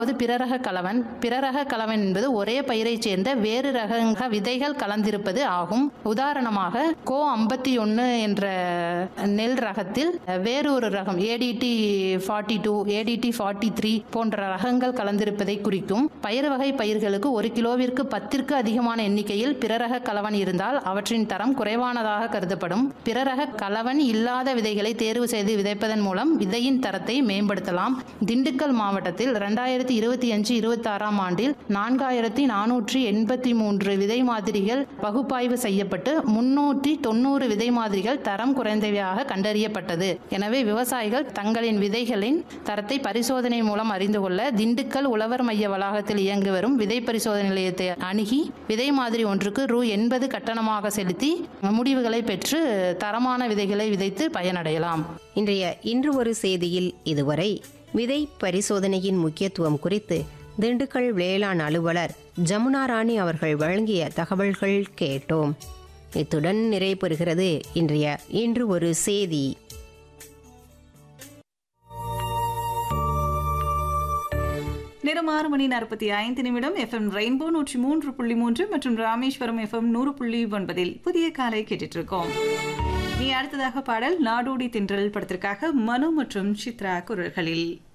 அது பிறரக கலவன் பிறரக கலவன் என்பது ஒரே பயிரைச் சேர்ந்த வேறு ரக விதைகள் கலந்திருப்பது ஆகும் உதாரணமாக கோ ஐம்பத்தி ஒன்று என்ற நெல் ரகத்தில் வேறு ஒரு ரகம் ADT forty two ADT forty three போன்ற ரகங்கள் கலந்திருப்பதை குறிக்கும் பயிர் வகை பயிர்களுக்கு ஒரு கிலோவிற்கு பத்திற்கு அதிகமான எண்ணிக்கையில் பிறரக கலவன் இருந்தால் அவற்றின் தரம் குறைவானதாக கருதப்படும் பிறரக கலவன் இல்லாத விதைகளை தேர்வு செய்து விதைப்பதன் மூலம் விதையின் தரத்தை மேம்படுத்தலாம் திண்டுக்கல் மாவட்டத்தில் இரண்டாயிரத்தி இருபத்தி அஞ்சு இருபத்தி ஆறாம் ஆண்டில் நான்காயிரத்தி நானூற்றி எண்பத்தி மூன்று விதை மாதிரிகள் பகுப்பாய்வு செய்யப்பட்டு முன்னூற்றி தொண்ணூறு விதை மாதிரிகள் தரம் குறைந்தவையாக கண்டறியப்பட்டது எனவே விவசாயிகள் தங்களின் விதைகளின் தரத்தை பரிசோதனை மூலம் அறிந்து கொள்ள திண்டுக்கல் உழவர் மைய வளாகத்தில் இயங்கி வரும் விதை பரிசோதனை நிலையத்தை அணுகி விதை மாதிரி ஒன்றுக்கு ரூ எண்பது கட்டணமாக செலுத்தி முடிவுகளை பெற்று தரமான விதைகளை விதைத்து பயனடையலாம் இன்றைய இன்று ஒரு செய்தியில் இதுவரை விதை பரிசோதனையின் முக்கியத்துவம் குறித்து திண்டுக்கல் வேளாண் அலுவலர் ஜமுனா ராணி அவர்கள் வழங்கிய தகவல்கள் கேட்டோம் இத்துடன் நிறைவு பெறுகிறது இன்றைய இன்று ஒரு செய்தி நேரம் ஆறு மணி நாற்பத்தி ஐந்து நிமிடம் எஃப்எம் ரெயின்போ நூற்றி மூன்று புள்ளி மூன்று மற்றும் ராமேஸ்வரம் எஃப்எம் நூறு புள்ளி ஒன்பதில் புதிய காலை கேட்டுட்டு இருக்கோம் நீ அடுத்ததாக பாடல் நாடோடி தென்றல் படத்திற்காக மனு மற்றும் சித்ரா குரல்களில்